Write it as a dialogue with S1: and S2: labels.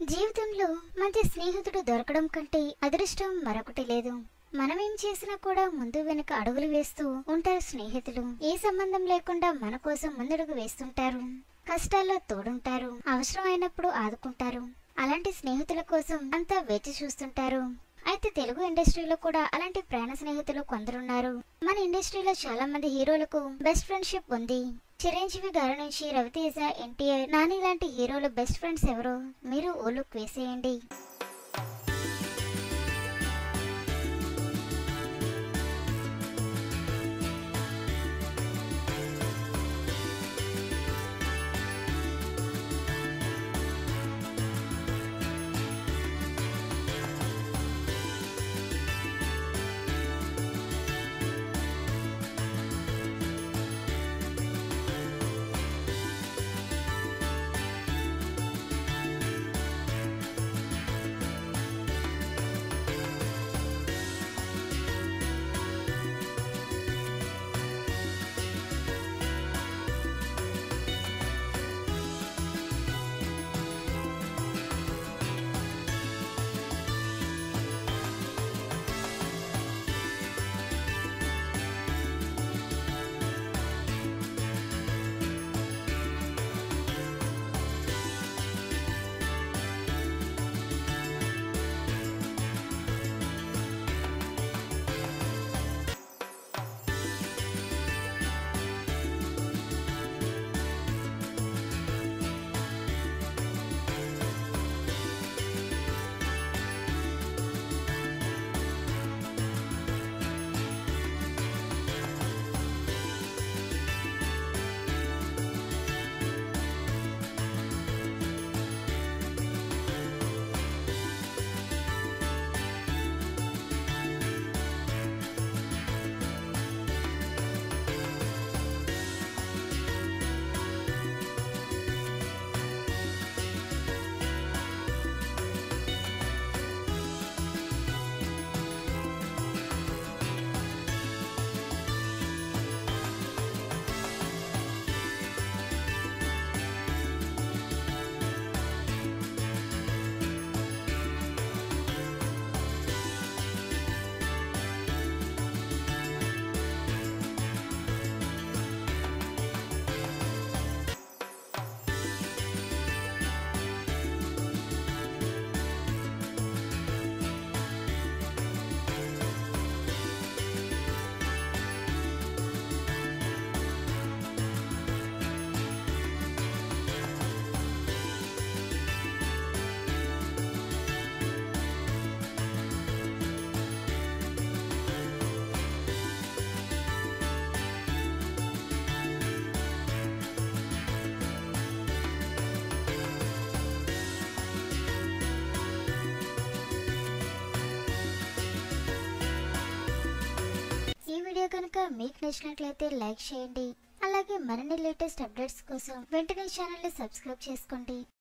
S1: జీవితంలో మంచి స్నేహితుడు దొరకడం కంటే అదృష్టం మరొకటి లేదు మనం ఏం చేసినా కూడా ముందు వెనుక అడుగులు వేస్తూ ఉంటారు స్నేహితులు ఏ సంబంధం లేకుండా మన కోసం ముందడుగు వేస్తుంటారు కష్టాల్లో తోడుంటారు అవసరం అయినప్పుడు ఆదుకుంటారు అలాంటి స్నేహితుల కోసం అంతా వేచి చూస్తుంటారు అయితే తెలుగు ఇండస్ట్రీలో కూడా అలాంటి ప్రాణ స్నేహితులు కొందరున్నారు మన ఇండస్ట్రీలో చాలా మంది హీరోలకు బెస్ట్ ఫ్రెండ్షిప్ ఉంది చిరంజీవి గారి నుంచి రవితేజ ఎన్టీఆర్ నాని లాంటి హీరోల బెస్ట్ ఫ్రెండ్స్ ఎవరో మీరు ఓ లుక్ వేసేయండి ఈ వీడియో కనుక మీకు నచ్చినట్లయితే లైక్ చేయండి అలాగే మరిన్ని లేటెస్ట్ అప్డేట్స్ కోసం వెంటనే ఛానల్ ని సబ్స్క్రైబ్ చేసుకోండి